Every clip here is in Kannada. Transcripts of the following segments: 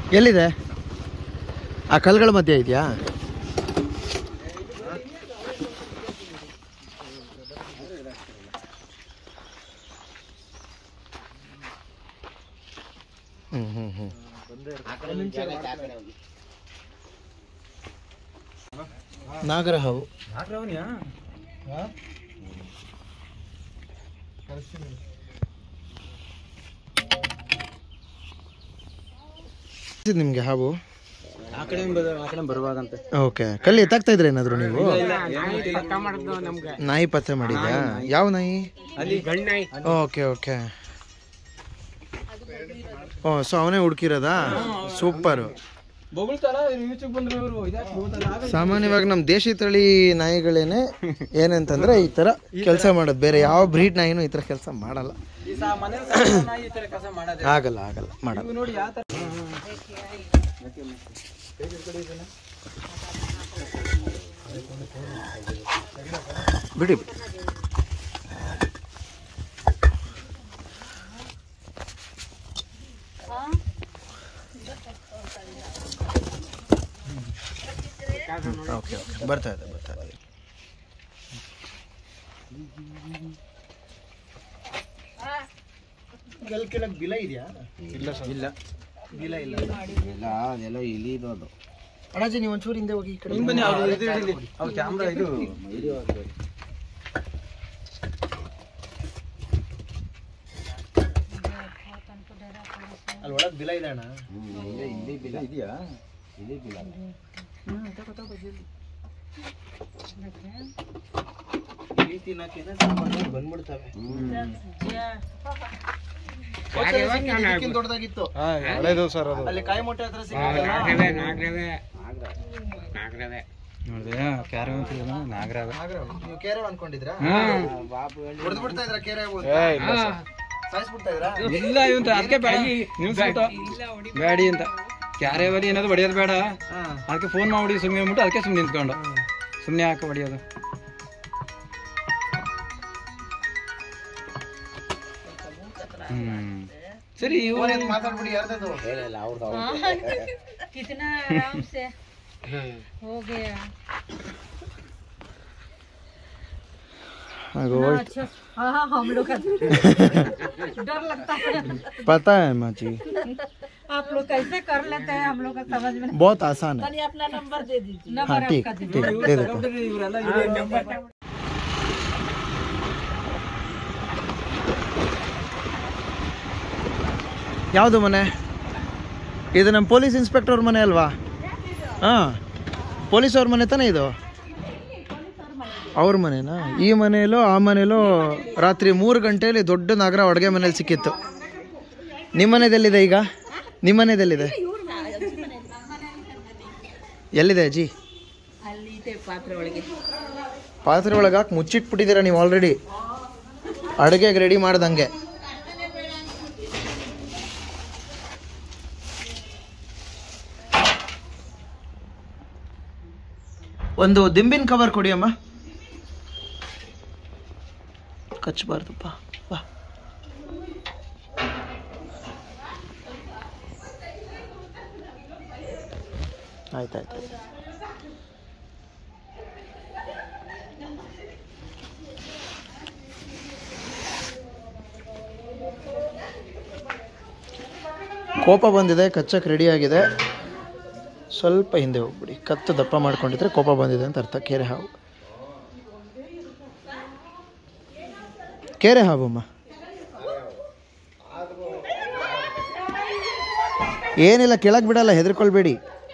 ಎಲ್ಲಿದೆ ಆ ಕಲ್ಗಳ ಮಧ್ಯೆ ಇದೆಯಾ ಹ್ಮ್ ಹ್ಮ್ ಹ್ಮ್ ನಾಗರ ಹಾವು ನಿಮ್ಗೆ ಹಾವು ಆ ಕಡೆ ಆ ಕಡೆ ಬರುವಾಗಂತೆ ಓಕೆ ಕಲ್ಲಿ ಎತ್ತಾಗ್ತಾ ಇದ್ರೆ ಏನಾದ್ರು ನೀವು ನಾಯಿ ಪತ್ತೆ ಮಾಡಿದ್ಯಾ ಯಾವ ನಾಯಿ ಅಲ್ಲಿ ಗಣ್ಣಾಯಿ ಓಕೆ ಓಕೆ ಓ ಸೊ ಅವನೇ ಹುಡುಕಿರೋದಾ ಸೂಪರ್ ಬೊಗಳ್ತಾರ ಈಚೆಗೆ ಬಂದ್ರು ಇವರು ಇದ್ಯಾಕೆ ಬೊಗಳ್ತಾರ ಸಾಮಾನ್ಯವಾಗಿ ನಮ್ಮ ದೇಶಿ ತಳಿ ನಾಯಿಗಳೇನೆ ಏನಂತಂದ್ರೆ ಈ ತರ ಕೆಲಸ ಮಾಡೋದು ಬೇರೆ ಯಾವ ಬ್ರೀಡ್ ನಾಯಿನೂ ಈ ತರ ಕೆಲಸ ಮಾಡಲ್ಲ ಈ ಸಾ ಮನೇಲಿ ಸಾಕೋ ನಾಯಿ ಈ ತರ ಕೆಲಸ ಮಾಡೋದು ಆಗಲ್ಲ ಆಗಲ್ಲ ಮಾಡಲ್ಲ ನೋಡಿ ಯಾವ ತರ ಬಿಡಿ ಬಿಡಿ ಓಕೆ ಓಕೆ ಬರ್ತಾ ಇದೆ ಬರ್ತಾ ಇದೆ ಗಲ್ ಕೆಳಗೆ ಬಿಲ ಇದೆಯಾ ಇಲ್ಲ ಇಲ್ಲ ಬಿಲ ಇಲ್ಲ ಇಲ್ಲ ಅದೆಲ್ಲ ಇಲಿ ಇದು ಅದು ಅಣ್ಣಾಜಿ ನೀವು ಒಂಚೂರು ಹಿಂದೆ ಹೋಗಿ ಈ ಕಡೆ ಹಿಂಗ್ ಬನ್ನಿ ಅವ್ರು ಇದು ಹಿಡೀಲಿ ಅವ್ರ ಕ್ಯಾಮ್ರಾ ಇದು ಅಲ್ಲಿ ಒಳಗೆ ಬಿಲ ಇದೆ ಅಣ್ಣ ಇಲ್ಲಿ ಬಿಲ ಇದೆಯಾ ಇಲ್ಲಿ ಬಿಲ ಈ ತಿನ್ನಕ್ಕಿಂತ ಸಾಮಾನ್ಯ ಬಂದ್ಬಿಡ್ತವೆ ಇದಕ್ಕಿಂತ ದೊಡ್ಡದಾಗಿತ್ತು ಹಳೇದು ಸರ್ ಅದು ಅಲ್ಲಿ ಕಾಯಿ ಮೊಟ್ಟೆ ಹತ್ರ ಸಿಗುತ್ತೆ ನೋಡಿದೆ ಕ್ಯಾರ ನಾಗರಾವ ನೀವು ಕೇರಳ ಅನ್ಕೊಂಡಿದ್ರಾ ಹೊಡೆದು ಬಿಡ್ತಾ ಇದ್ರ ಕೇರೆ ಸಾಯಿಸ್ಬಿಡ್ತಾ ಇದ್ರಾ ಇಲ್ಲ ಇವಂತ ಅದಕ್ಕೆ ಬೇಡ ನಿಲ್ಸ್ಬಿಟ್ಟು ಬೇಡಿ ಅಂತ ಕ್ಯಾರೆ ಬರಿ ಏನಾದ್ರು ಹೊಡಿಯೋದು ಬೇಡ ಹಾ ಅದಕ್ಕೆ ಫೋನ್ ಮಾಡಿ ಸುಮ್ಮನೆ ಅಂದ್ಬಿಟ್ಟು ಅದಕ್ಕೆ ಸುಮ್ಮನೆ ನಿಂತ್ಕೊಂಡು ಸುಮ್ಮನೆ ಯಾಕೆ ಹೊಡಿಯೋದು ಹ್ಮ್ ಸರಿ ಇವ್ರು ಫೋನ್ ಎತ್ತ್ ಮಾತಾಡ್ಬಿಡಿ ಯಾರ್ದದು कितना आराम से हो गया ಆಗೋ अच्छा हाँ हाँ हम लोग का डर लगता है पता है माँ जी आप लोग कैसे कर लेते हैं हम लोग का समझ में बहुत आसान है नहीं अपना नंबर दे दीजिए हाँ नंबर ठीक आपका ठीक दीजिए दे देता हूँ ಇವರೆಲ್ಲ ಇದೆ. ಯಾವುದು ಮನೆ ಇದು ನಮ್ಮ ಪೊಲೀಸ್ ಇನ್ಸ್ಪೆಕ್ಟರ್ ಅವ್ರ ಮನೆ ಅಲ್ವಾ ಹಾಂ ಪೊಲೀಸ್ ಅವ್ರ ಮನೆ ತಾನೇ ಇದು ಅವ್ರ ಮನೆನಾ ಈ ಮನೆಯಲ್ಲೋ ಆ ಮನೆಯಲ್ಲೋ ರಾತ್ರಿ ಮೂರು ಗಂಟೆಯಲ್ಲಿ ದೊಡ್ಡ ನಗರ ಅಡುಗೆ ಮನೇಲಿ ಸಿಕ್ಕಿತ್ತು ನಿಮ್ಮ ಮನೆದೆಲ್ಲಿದೆ ಈಗ ನಿಮ್ಮ ಮನೆದೆಲ್ಲಿದೆ ಎಲ್ಲಿದೆ ಅಜ್ಜಿ ಪಾತ್ರೆ ಒಳಗೆ ಹಾಕಿ ಮುಚ್ಚಿಟ್ಬಿಟ್ಟಿದ್ದೀರಾ ನೀವು ಆಲ್ರೆಡಿ ಅಡುಗೆಗೆ ರೆಡಿ ಮಾಡ್ದಂಗೆ ಒಂದು ದಿಂಬಿನ ಕವರ್ ಕೊಡಿ ಅಮ್ಮ ಕಚ್ಚಬಾರ್ದಪ್ಪ ಬಾ ಆಯ್ತಾಯ್ತು ಕೋಪ ಬಂದಿದೆ ಕಚ್ಚಕ್ಕೆ ರೆಡಿ ಆಗಿದೆ ಸ್ವಲ್ಪ ಹಿಂದೆ ಹೋಗ್ಬಿಡಿ ಕತ್ತು ದಪ್ಪ ಮಾಡ್ಕೊಂಡಿದ್ರೆ ಕೋಪ ಬಂದಿದೆ ಅಂತ ಅರ್ಥ ಕೆರೆ ಹಾವು ಕೆರೆ ಹಾವಮ್ಮ ಏನಿಲ್ಲ ಕೆಳಗೆ ಬಿಡಲ್ಲ ಹೆದರ್ಕೊಳ್ಬೇಡಿ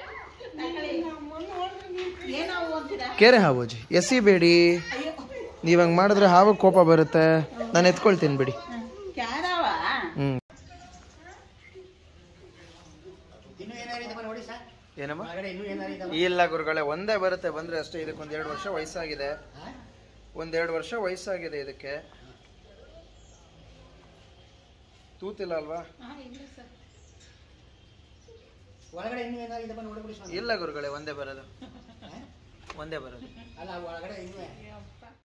ಕೆರೆ ಹಾವು ಅಜ್ಜಿ ಎಸಿಬೇಡಿ ನೀವು ಹಂಗೆ ಮಾಡಿದ್ರೆ ಹಾವು ಕೋಪ ಬರುತ್ತೆ ನಾನು ಎತ್ಕೊಳ್ತೀನಿ ಬಿಡಿ ಹ್ಞೂ ಏನಮ್ಮ ಇಲ್ಲ ಗುರುಗಳೇ ಒಂದೇ ಬರುತ್ತೆ ಬಂದ್ರೆ ಅಷ್ಟೇ ಇದಕ್ಕೆ ಒಂದೆರಡು ವರ್ಷ ವಯಸ್ಸಾಗಿದೆ ಒಂದೆರಡು ವರ್ಷ ವಯಸ್ಸಾಗಿದೆ ಇದಕ್ಕೆ ತೂತಿಲ್ಲ ಅಲ್ವಾ ಇಲ್ಲ ಗುರುಗಳೇ ಒಂದೇ ಬರೋದು ಒಂದೇ ಬರೋದು